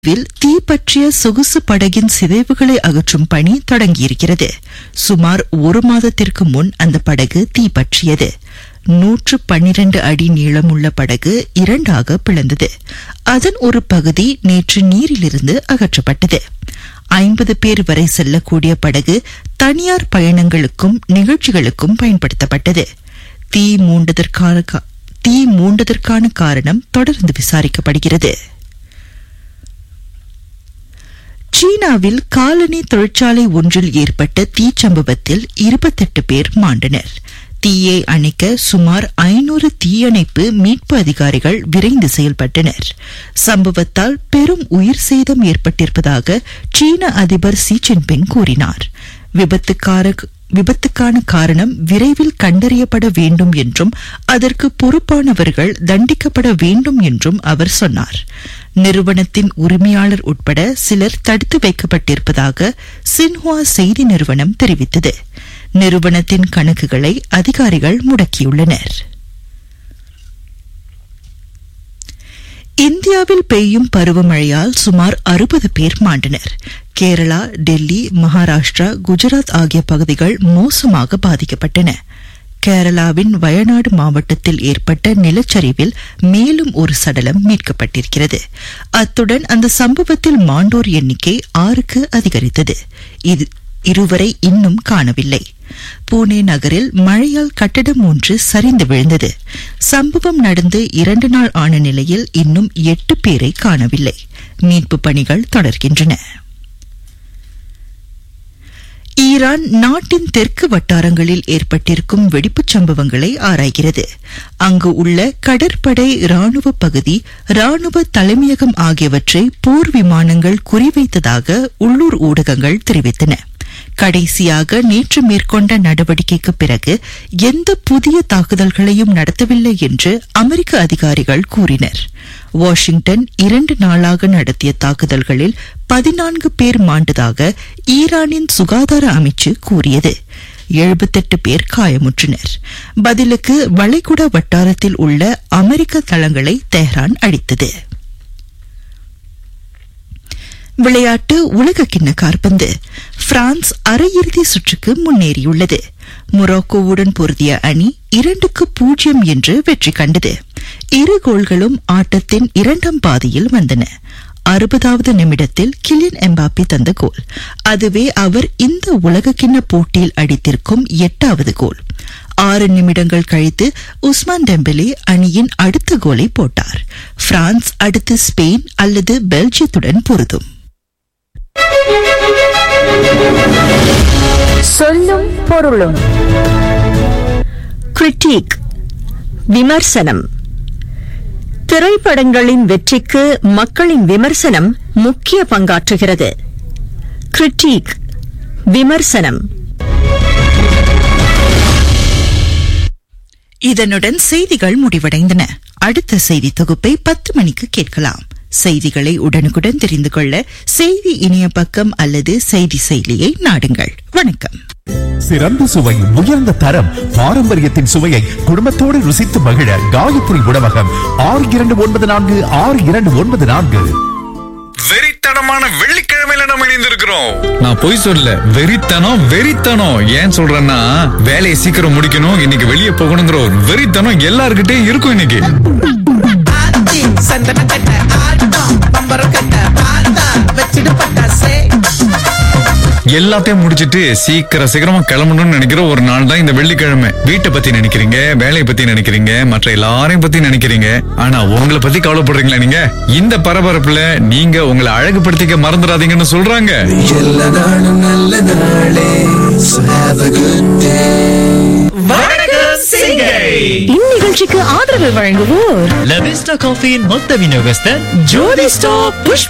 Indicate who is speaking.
Speaker 1: will தீ பற்றிய சொகுசு படகின் சிதைவுகளை அகற்றும் பணி தொடங்கியிருக்கிறது சுமார் ஒரு மாதத்திற்கு முன் அந்த படகு தீ பற்றியது நூற்று பன்னிரண்டு அடி நீளமுள்ள படகு இரண்டாக பிளந்தது அதன் ஒரு பகுதி நேற்று நீரிலிருந்து அகற்றப்பட்டது ஐம்பது பேர் வரை செல்லக்கூடிய படகு தனியார் பயணங்களுக்கும் நிகழ்ச்சிகளுக்கும் பயன்படுத்தப்பட்டது தீ மூண்டதற்கான கா- தீ மூண்டதற்கான காரணம் தொடர்ந்து விசாரிக்கப்படுகிறது சீனாவில் காலனி தொழிற்சாலை ஒன்றில் ஏற்பட்ட தீச்சம்பவத்தில் இருபத்தெட்டு பேர் மாண்டனர் தீயை அணைக்க சுமார் ஐநூறு தீயணைப்பு மீட்பு அதிகாரிகள் விரைந்து செயல்பட்டனர் சம்பவத்தால் பெரும் உயிர் சேதம் ஏற்பட்டிருப்பதாக சீன அதிபர் சி ஜின்பிங் கூறினார் விபத்துக்கார விபத்துக்கான காரணம் விரைவில் கண்டறியப்பட வேண்டும் என்றும் அதற்கு பொறுப்பானவர்கள் தண்டிக்கப்பட வேண்டும் என்றும் அவர் சொன்னார் நிறுவனத்தின் உரிமையாளர் உட்பட சிலர் தடுத்து வைக்கப்பட்டிருப்பதாக சின்ஹுவா செய்தி நிறுவனம் தெரிவித்தது நிறுவனத்தின் கணக்குகளை அதிகாரிகள் முடக்கியுள்ளனர் இந்தியாவில் பெய்யும் பருவமழையால் சுமார் அறுபது பேர் மாண்டனர் கேரளா டெல்லி மகாராஷ்டிரா குஜராத் ஆகிய பகுதிகள் மோசமாக பாதிக்கப்பட்டன கேரளாவின் வயநாடு மாவட்டத்தில் ஏற்பட்ட நிலச்சரிவில் மேலும் ஒரு சடலம் மீட்கப்பட்டிருக்கிறது அத்துடன் அந்த சம்பவத்தில் மாண்டோர் எண்ணிக்கை ஆறுக்கு அதிகரித்தது இது இருவரை இன்னும் காணவில்லை பூனே நகரில் மழையால் கட்டடம் ஒன்று சரிந்து விழுந்தது சம்பவம் நடந்து இரண்டு நாள் ஆன நிலையில் இன்னும் எட்டு பேரை காணவில்லை மீட்பு பணிகள் தொடர்கின்றன ஈரான் நாட்டின் தெற்கு வட்டாரங்களில் ஏற்பட்டிருக்கும் வெடிப்புச் சம்பவங்களை ஆராய்கிறது அங்கு உள்ள கடற்படை ராணுவ பகுதி ராணுவ தலைமையகம் ஆகியவற்றை போர் விமானங்கள் குறிவைத்ததாக உள்ளூர் ஊடகங்கள் தெரிவித்தன கடைசியாக நேற்று மேற்கொண்ட நடவடிக்கைக்கு பிறகு எந்த புதிய தாக்குதல்களையும் நடத்தவில்லை என்று அமெரிக்க அதிகாரிகள் கூறினர் வாஷிங்டன் இரண்டு நாளாக நடத்திய தாக்குதல்களில் பதினான்கு பேர் மாண்டதாக ஈரானின் சுகாதார அமைச்சு கூறியது எழுபத்தெட்டு பேர் காயமுற்றனர் பதிலுக்கு வளைகுடா வட்டாரத்தில் உள்ள அமெரிக்க தளங்களை தெஹ்ரான் அடித்தது விளையாட்டு உலக கிண்ண காற்பந்து பிரான்ஸ் அரையிறுதி சுற்றுக்கு முன்னேறியுள்ளது மொரோக்கோவுடன் பொருதிய அணி இரண்டுக்கு பூஜ்ஜியம் என்று வெற்றி கண்டது இரு கோல்களும் ஆட்டத்தின் இரண்டாம் பாதியில் வந்தன அறுபதாவது நிமிடத்தில் கிலியன் எம்பாப்பி தந்த கோல் அதுவே அவர் இந்த உலகக்கிண்ண போட்டியில் அடித்திருக்கும் எட்டாவது கோல் ஆறு நிமிடங்கள் கழித்து உஸ்மான் டெம்பெலே அணியின் அடுத்த கோலை போட்டார் பிரான்ஸ் அடுத்து ஸ்பெயின் அல்லது பெல்ஜியத்துடன் பொருதும்
Speaker 2: சொல்லும் பொருளும் கிரிட்டிக் விமர்சனம் திரைப்படங்களின் வெற்றிக்கு மக்களின் விமர்சனம் முக்கிய பங்காற்றுகிறது கிரிட்டிக் விமர்சனம்
Speaker 1: இதனுடன் செய்திகள் முடிவடைந்தன அடுத்த செய்தி தொகுப்பை பத்து மணிக்கு கேட்கலாம் செய்திகளை உடனுக்குடன் தெரிந்து கொள்ள செய்தி இணைய பக்கம் அல்லது செய்தி செயலியை நாடுங்கள் வணக்கம்
Speaker 3: சிறந்த சுவை உயர்ந்த தரம் பாரம்பரியத்தின் சுவையை குடும்பத்தோடு ருசித்து மகிழ காயத்ரி உணவகம் ஆறு இரண்டு ஒன்பது நான்கு ஆறு இரண்டு ஒன்பது நான்கு
Speaker 4: வெறித்தனமான வெள்ளிக்கிழமையில நம்ம இணைந்திருக்கிறோம் நான் பொய் சொல்ல வெறித்தனம் வெறித்தனம் ஏன் சொல்றேன்னா வேலையை சீக்கிரம் முடிக்கணும் இன்னைக்கு வெளியே போகணுங்கிற ஒரு வெறித்தனம் எல்லாருக்கிட்டையும் இருக்கும் இன்னைக்கு
Speaker 5: ஆச்சி சந்தன கட்ட ஆட்டம் பம்பரம் கட்ட பார்த்தா வச்சிடு பட்டாசே
Speaker 4: எல்லாத்தையும் முடிச்சிட்டு சீக்கிரம் சீக்கிரமா கிளம்பணும்னு நினைக்கிற ஒரு நாள் தான் இந்த வெள்ளிக்கிழமை வீட்டை பத்தி நினைக்கிறீங்க வேலையை பத்தி நினைக்கிறீங்க மற்ற எல்லாரையும் பத்தி நினைக்கிறீங்க ஆனா உங்களை பத்தி கவலைப்படுறீங்களா நீங்க இந்த பரபரப்புல நீங்க உங்களை அழகுபடுத்திக்க மறந்துடாதீங்கன்னு சொல்றாங்க
Speaker 5: எல்லா நாளும் நல்ல நாளே So have a good day
Speaker 2: இந்நிகழ்ச்சிக்கு ஆதரவு வழங்குவோர்
Speaker 6: லவிஸ்டா காஃபியின் மொத்த விநியோகஸ்தர்
Speaker 2: ஜோதி ஸ்டாப் புஷ்பா